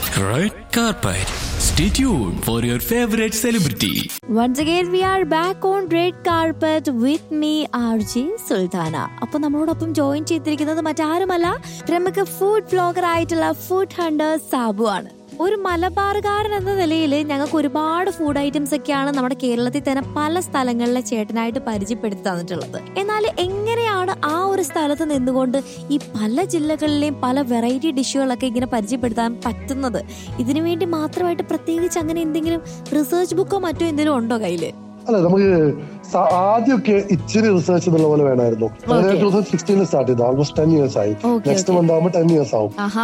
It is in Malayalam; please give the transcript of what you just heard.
Red carpet. Stay tuned for your favorite celebrity. Once again we are back on red carpet with me R J Sultana അപ്പൊ നമ്മളോടൊപ്പം ജോയിൻ ചെയ്തിരിക്കുന്നത് മറ്റാരുമല്ല പ്രമുഖ ഫുഡ് ബ്ലോഗർ ആയിട്ടുള്ള ഫുഡ് ഹണ്ടർ സാബു ആണ് ഒരു മലബാറുകാരൻ എന്ന നിലയിൽ ഞങ്ങൾക്ക് ഒരുപാട് ഫുഡ് ഐറ്റംസ് ഒക്കെയാണ് നമ്മുടെ കേരളത്തിൽ തന്നെ പല സ്ഥലങ്ങളിലെ ചേട്ടനായിട്ട് പരിചയപ്പെടുത്തി തന്നിട്ടുള്ളത് എന്നാൽ എങ്ങനെയാണ് ആ ഒരു സ്ഥലത്ത് നിന്നുകൊണ്ട് ഈ പല ജില്ലകളിലെയും പല വെറൈറ്റി ഡിഷുകളൊക്കെ ഇങ്ങനെ പരിചയപ്പെടുത്താൻ പറ്റുന്നത് ഇതിനു വേണ്ടി മാത്രമായിട്ട് പ്രത്യേകിച്ച് അങ്ങനെ എന്തെങ്കിലും റിസർച്ച് ബുക്കോ മറ്റോ എന്തെങ്കിലും ഉണ്ടോ കയ്യില് അല്ല നമുക്ക് സ- ആദ്യമൊക്കെ ഇച്ചിരി റിസർച്ച് എന്നുള്ള പോലെ വേണമായിരുന്നു ടൂ തൗസൻഡ് സിക്സ്റ്റീനിൽ സ്റ്റാർട്ട് ചെയ്തു ആൾമോസ്റ്റ് ടെൻ ഇയേഴ്സ് ആയി Okay, നെക്സ്റ്റ് okay. മന്ത് ആകുമ്പോൾ ടെൻ ഇയേഴ്സ് ആവും ആഹാ